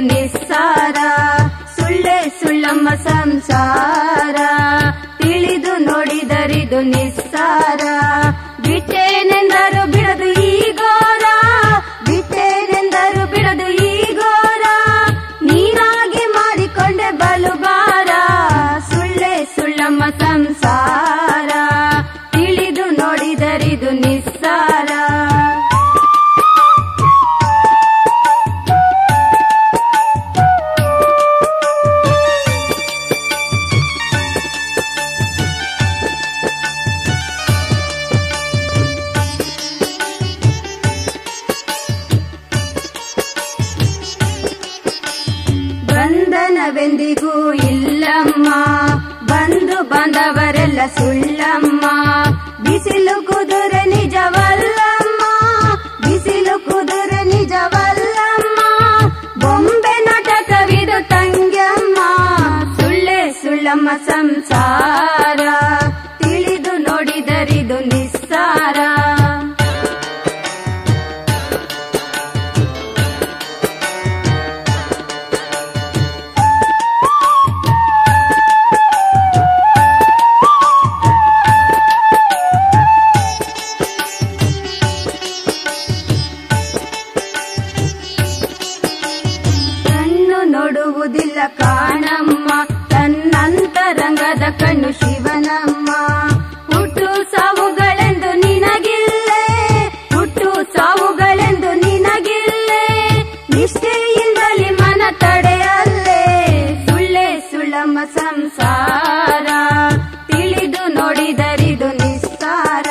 ನಿಸ್ಸಾರ ಸುಳ್ಳೆ ಸುಳ್ಳಮ್ಮ ಸಂಸಾರ ತಿಳಿದು ನೋಡಿದರಿದು ನಿಸ್ಸಾರ ಬಿಟ್ಟೇನೆಂದರು ಬಿಡದು ಈ ಘೋರ ಬಿಟ್ಟೇನೆಂದರು ಬಿಡದು ಈ ಘೋರ ನೀನಾಗಿ ಮಾಡಿಕೊಂಡೆ ಬಲುಬಾರ ಸುಳ್ಳೆ ಸುಳ್ಳಮ್ಮ ಸಂಸಾರ ತಿಳಿದು ನೋಡಿದರಿದು ನಿಸ್ಸಾರ ಬಂಧನವೆಂದಿಗೂ ಇಲ್ಲಮ್ಮ ಬಂಧು ಬಾಂಧವರೆಲ್ಲ ಸುಳ್ಳಮ್ಮ ಬಿಸಿಲು ಕುದುರೆ ನಿಜವಲ್ಲಮ್ಮ ಬಿಸಿಲು ಕುದುರೆ ನಿಜವಲ್ಲಮ್ಮ ಬೊಂಬೆ ನಾಟಕವಿದು ತಂಗ್ಯಮ್ಮ ಸುಳ್ಳೆ ಸುಳ್ಳಮ್ಮ ಸಂಸಾರ ತಿಳಿದು ನೋಡಿದರಿದು ನಿಸ್ಸಾರ ಕಣ್ಣು ನೋಡುವುದಿಲ್ಲ ಕಾಣಮ್ಮ ತನ್ನಂತರಂಗದ ಕಣ್ಣು ಶಿವನಮ್ಮ ಹುಟ್ಟು ಸಾವುಗಳೆಂದು ನಿನಗಿಲ್ಲೇ ಹುಟ್ಟು ಸಾವುಗಳೆಂದು ನಿನಗಿಲ್ಲೇ ನಿಷ್ಠೆಯಿಂದಲೇ ಮನ ತಡೆಯಲ್ಲೇ ಸುಳ್ಳೆ ಸುಳ್ಳಮ್ಮ ಸಂಸಾರ ತಿಳಿದು ನೋಡಿದರಿದು ನಿಸ್ಸಾರ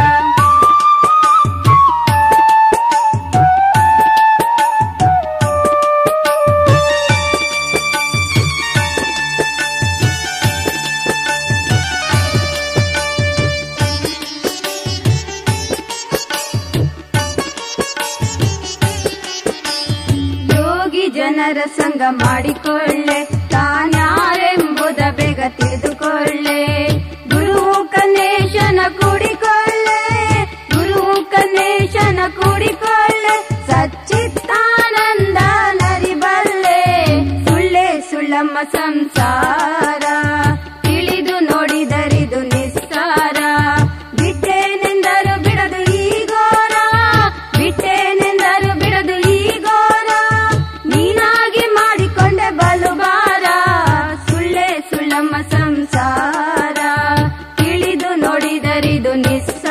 ಯೋಗಿ ಜನರ ಸಂಗ ಮಾಡಿಕೊಳ್ಳೆ ತಾನ್ಯಾರೆಂಬುದ ಬೇಗ ತಿಳಿದುಕೊಳ್ಳೆ ಗುರು ಕನ್ನೇಶನ ಕೂಡಿಕೊಳ್ಳೆ ಗುರು ಕನ್ನೇಶನ ಕೂಡಿಕೊಳ್ಳೆ ಸಚ್ಚಿತ್ತಾನಂದ ನರಿಬಲ್ಲೆ ಸುಳ್ಳೆ ಸುಳ್ಳಮ್ಮ ಸಂಸಾರ ತಿಳಿದು ನೋಡಿದರಿದು ನಿಸ್ಸಾರ ಬಿಟ್ಟೇನೆಂದರು ಬಿಡದು ಈ ಘೋರ ಬಿಟ್ಟೇನೆಂದರು ಬಿಡದು ಈ ಘೋರ ನೀನಾಗಿ ಮಾಡಿಕೊಂಡೆ ಬಲುಬಾರ ಸುಳ್ಳೆ ಸುಳ್ಳಮ್ಮ ಸಂಸಾರ ತಿಳಿದು ನೋಡಿದರಿದು ನಿಸ್ಸಾರ